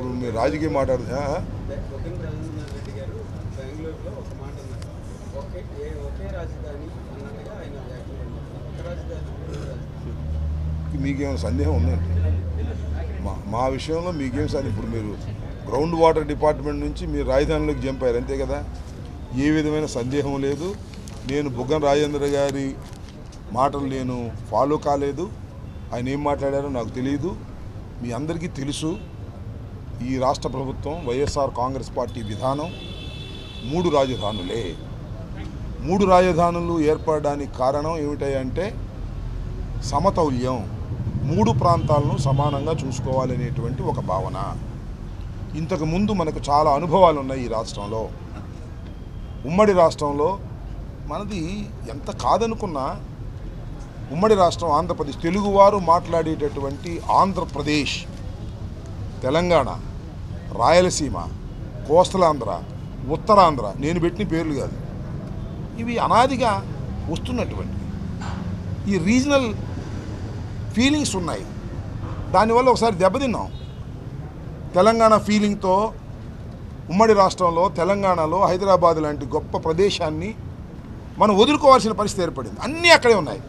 ఇప్పుడు మీరు రాజకీయం మాట్లాడు ఆ? బొగ్గన రాజేంద్ర రెడ్డి గారు బెంగళూరులో ఒక మాట అన్నారు ఒకే ఏ ఒకే రాజధాని అన్నట్టుగా ఆయన వ్యాఖ్యలు అన్నారు ఒక రాజధాని మూడు రాజధాని మీకేమైనా సందేహం ఉందండి మా మా విషయంలో మీకేం సార్ ఇప్పుడు మీరు గ్రౌండ్ వాటర్ డిపార్ట్మెంట్ నుంచి మీరు రాజధానిలోకి జంపారు అంతే కదా ఏ విధమైన సందేహం లేదు నేను బుగ్గన రాజేంద్ర గారి మాటలు నేను ఫాలో కాలేదు ఆయన ఏం మాట్లాడారో నాకు తెలియదు మీ అందరికీ తెలుసు ఈ రాష్ట్ర ప్రభుత్వం వైఎస్ఆర్ కాంగ్రెస్ పార్టీ విధానం మూడు రాజధానులే మూడు రాజధానులు ఏర్పడడానికి కారణం ఏమిటంటే సమతౌల్యం మూడు ప్రాంతాలను సమానంగా చూసుకోవాలనేటువంటి ఒక భావన ఇంతకు ముందు మనకు చాలా అనుభవాలు ఉన్నాయి ఈ రాష్ట్రంలో ఉమ్మడి రాష్ట్రంలో మనది ఎంత కాదనుకున్నా ఉమ్మడి రాష్ట్రం ఆంధ్రప్రదేశ్ తెలుగువారు మాట్లాడేటటువంటి ఆంధ్రప్రదేశ్ తెలంగాణ రాయలసీమ కోస్తలాంధ్ర ఉత్తరాంధ్ర నేను పెట్టిన పేర్లు కాదు ఇవి అనాదిగా వస్తున్నటువంటి ఈ రీజనల్ ఫీలింగ్స్ ఉన్నాయి దానివల్ల ఒకసారి దెబ్బతిన్నాం తెలంగాణ ఫీలింగ్తో ఉమ్మడి రాష్ట్రంలో తెలంగాణలో హైదరాబాద్ లాంటి గొప్ప ప్రదేశాన్ని మనం వదులుకోవాల్సిన పరిస్థితి ఏర్పడింది అన్నీ అక్కడే ఉన్నాయి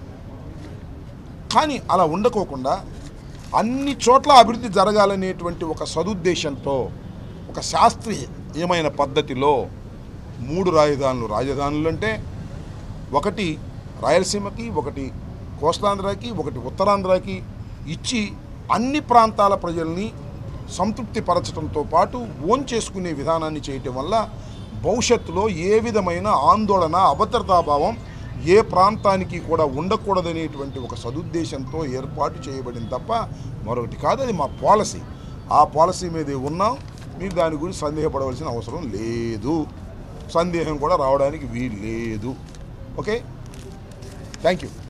కానీ అలా ఉండకోకుండా అన్ని చోట్ల అభివృద్ధి జరగాలనేటువంటి ఒక సదుద్దేశంతో ఒక శాస్త్రీయమైన పద్ధతిలో మూడు రాజధానులు రాజధానులు అంటే ఒకటి రాయలసీమకి ఒకటి కోస్తాంధ్రకి ఒకటి ఉత్తరాంధ్రకి ఇచ్చి అన్ని ప్రాంతాల ప్రజల్ని సంతృప్తి పరచడంతో పాటు ఓన్ చేసుకునే విధానాన్ని చేయటం వల్ల భవిష్యత్తులో ఏ విధమైన ఆందోళన అభద్రతాభావం ఏ ప్రాంతానికి కూడా ఉండకూడదనేటువంటి ఒక సదుద్దేశంతో ఏర్పాటు చేయబడింది తప్ప మరొకటి కాదు అది మా పాలసీ ఆ పాలసీ మీదే ఉన్నాం మీరు దాని గురించి సందేహపడవలసిన అవసరం లేదు సందేహం కూడా రావడానికి వీలు లేదు ఓకే థ్యాంక్ యూ